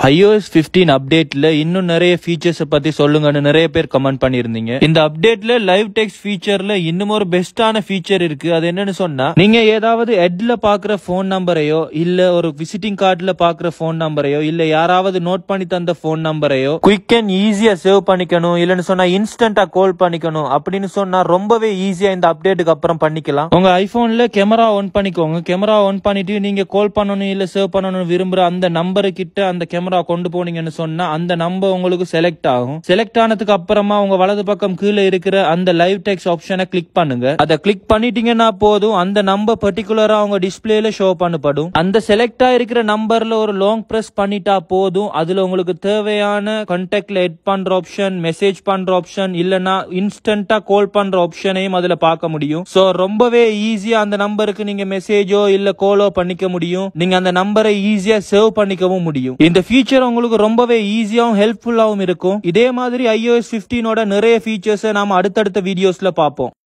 iOS 15 அப்டேட்ல இன்னும் நிறைய features பத்தி சொல்லுங்கன்னு நிறைய பேர் கமெண்ட் பண்ணிருந்தீங்க இந்த அப்டேட்ல லைவ் டெக்ஸ்ட் ஃபீச்சர்ல இன்னும் ஒரு பெஸ்டான ஃபீச்சர் இருக்கு அது என்னன்னு சொன்னா நீங்க ஏதாவது எட்ல பாக்குற ஃபோன் நம்பரையோ இல்ல ஒரு விசிட்டிங் கார்டுல பாக்குற ஃபோன் நம்பரையோ இல்ல யாராவது நோட் பண்ணி தந்த ஃபோன் நம்பரையோ குயிக் அண்ட் ஈஸியா சேவ் பண்ணிக்கணும் இல்லன்னு சொன்னா இன்ஸ்டன்டா கால் பண்ணிக்கணும் அப்படின்னு சொன்னா ரொம்பவே ஈஸியா இந்த அப்டேட்டுக்கு அப்புறம் பண்ணிக்கலாம் உங்க ஐபோன்ல கேமரா ஆன் பண்ணிக்கோங்க கேமரா ஆன் பண்ணிட்டு நீங்க கால் பண்ணணும் இல்ல சேவ் பண்ணணும் விரும்புற அந்த நம்பரு கிட்ட அந்த கேமரா கொண்டு போனீங்கன்னு சொன்னா அந்த நம்பர் உங்களுக்கு செலக்ட் ஆகும் செலக்ட் ஆனதுக்கு அப்புறமா உங்க வலது பக்கம் கீழே இருக்கிற அந்த லைவ் டெக்ஸ்ட் ஆப்ஷனை கிளிக் பண்ணுங்க அதை கிளிக் பண்ணிட்டீங்கன்னா போதும் அந்த நம்பர் பர்டிகுலரா உங்க டிஸ்பிளேல ஷோ பண்ணப்படும் அந்த செலக்ட் ஆயிருக்கிற நம்பர்ல ஒரு லாங் பிரஸ் பண்ணிட்டா போதும் அதுல உங்களுக்கு தேவையான கான்டாக்ட்ல எட் பண்ற ஆப்ஷன் மெசேஜ் பண்ற ஆப்ஷன் இல்லனா இன்ஸ்டன்டா கால் பண்ற ஆப்ஷனையும் அதுல பார்க்க முடியும் சோ ரொம்பவே ஈஸியா அந்த நம்பருக்கு நீங்க மெசேஜோ இல்ல காலோ பண்ணிக்க முடியும் நீங்க அந்த நம்பரை ஈஸியா சேவ் பண்ணிக்கவும் முடியும் இந்த ஃபீச்சர் உங்களுக்கு ரொம்பவே ஈஸியாவும் ஹெல்ப்ஃபுல்லாவும் இருக்கும் இதே மாதிரி iOS 15 ஓட நிறைய ஃபீச்சர்ஸை நாம அடுத்தடுத்த வீடியோஸ்ல பார்ப்போம்